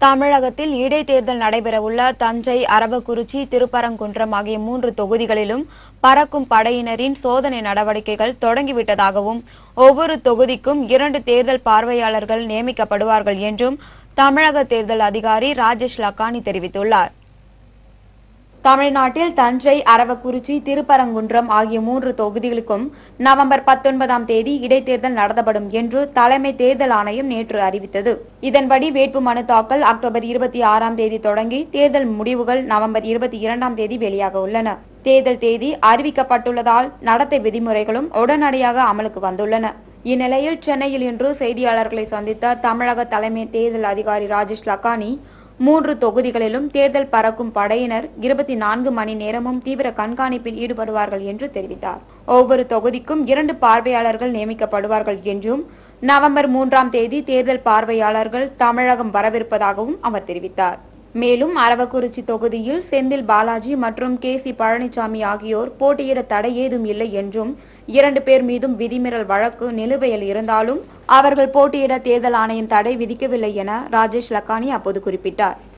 தமிழகத்தில் இடைத்தேர்தல் நடைபெறவுள்ள தஞ்சை அரவக்குறிச்சி திருப்பரங்குன்றம் ஆகிய மூன்று தொகுதிகளிலும் பறக்கும் படையினரின் சோதனை நடவடிக்கைகள் தொடங்கிவிட்டதாகவும் ஒவ்வொரு தொகுதிக்கும் இரண்டு தேர்தல் பார்வையாளர்கள் நியமிக்கப்படுவார்கள் என்றும் தமிழக தேர்தல் அதிகாரி ராஜேஷ் லக்கானி தெரிவித்துள்ளார் தமிழ்நாட்டில் தஞ்சை அரவக்குறிச்சி திருப்பரங்குன்றம் ஆகிய மூன்று தொகுதிகளுக்கும் நவம்பர் பத்தொன்பதாம் தேதி இடைத்தேர்தல் நடத்தப்படும் என்று தலைமை தேர்தல் ஆணையம் நேற்று அறிவித்தது இதன்படி வேட்புமனு தாக்கல் அக்டோபர் இருபத்தி ஆறாம் தேதி தொடங்கி தேர்தல் முடிவுகள் நவம்பர் இருபத்தி இரண்டாம் தேதி வெளியாக உள்ளன தேர்தல் தேதி அறிவிக்கப்பட்டுள்ளதால் நடத்தை விதிமுறைகளும் உடனடியாக அமலுக்கு வந்துள்ளன இந்நிலையில் சென்னையில் இன்று செய்தியாளர்களை சந்தித்த தமிழக தலைமை தேர்தல் அதிகாரி ராஜேஷ் லக்கானி மூன்று தொகுதிகளிலும் தேர்தல் பறக்கும் படையினர் இருபத்தி நான்கு மணி நேரமும் தீவிர கண்காணிப்பில் ஈடுபடுவார்கள் என்று தெரிவித்தார் ஒவ்வொரு தொகுதிக்கும் இரண்டு பார்வையாளர்கள் நியமிக்கப்படுவார்கள் என்றும் நவம்பர் மூன்றாம் தேதி தேர்தல் பார்வையாளர்கள் தமிழகம் வரவிருப்பதாகவும் அவர் தெரிவித்தார் மேலும் அரவக்குறிச்சி தொகுதியில் செந்தில் பாலாஜி மற்றும் கே சி பழனிசாமி ஆகியோர் போட்டியிட தடை ஏதும் இல்லை என்றும் இரண்டு பேர் மீதும் விதிமீறல் வழக்கு நிலுவையில் இருந்தாலும் அவர்கள் போட்டியிட தேர்தல் ஆணையம் தடை விதிக்கவில்லை என ராஜேஷ் லக்கானி அப்போது குறிப்பிட்டார்